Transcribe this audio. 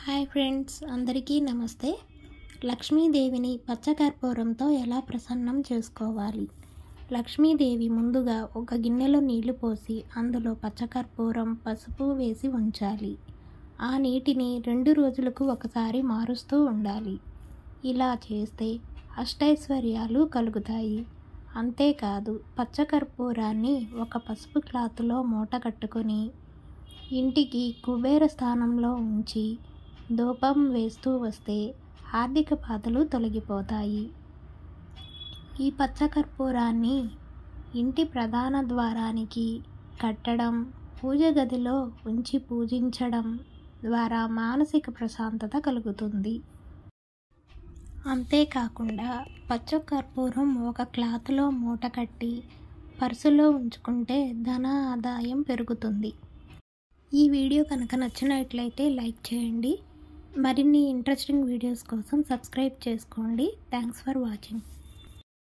hi friends అందరికీ నమస్తే లక్ష్మీదేవిని పచ్చకర్పూరంతో ఎలా ప్రసన్నం చేసుకోవాలి లక్ష్మీదేవి ముందుగా ఒక గిన్నెలో నీళ్లు పోసి అందులో పచ్చకర్పూరం పసుపు వేసి ఉంచాలి ఆ నీటిని రెండు రోజులకు ఒకసారి మారుస్తూ ఉండాలి ఇలా చేస్తే అష్టైశ్వర్యాలు కలుగుతాయి అంతేకాదు పచ్చకర్పూరాన్ని ఒక పసుపు క్లాత్లో మూట కట్టుకొని ఇంటికి కుబేర స్థానంలో ఉంచి ధూపం వేస్తూ వస్తే ఆర్థిక బాధలు తొలగిపోతాయి ఈ పచ్చకర్పూరాన్ని ఇంటి ప్రధాన ద్వారానికి కట్టడం పూజ గదిలో ఉంచి పూజించడం ద్వారా మానసిక ప్రశాంతత కలుగుతుంది అంతేకాకుండా పచ్చకర్పూరం ఒక క్లాత్లో మూట కట్టి పర్సులో ఉంచుకుంటే ధన ఆదాయం పెరుగుతుంది ఈ వీడియో కనుక నచ్చినట్లయితే లైక్ చేయండి మరిన్ని ఇంట్రెస్టింగ్ వీడియోస్ కోసం సబ్స్క్రైబ్ చేసుకోండి థ్యాంక్స్ ఫర్ వాచింగ్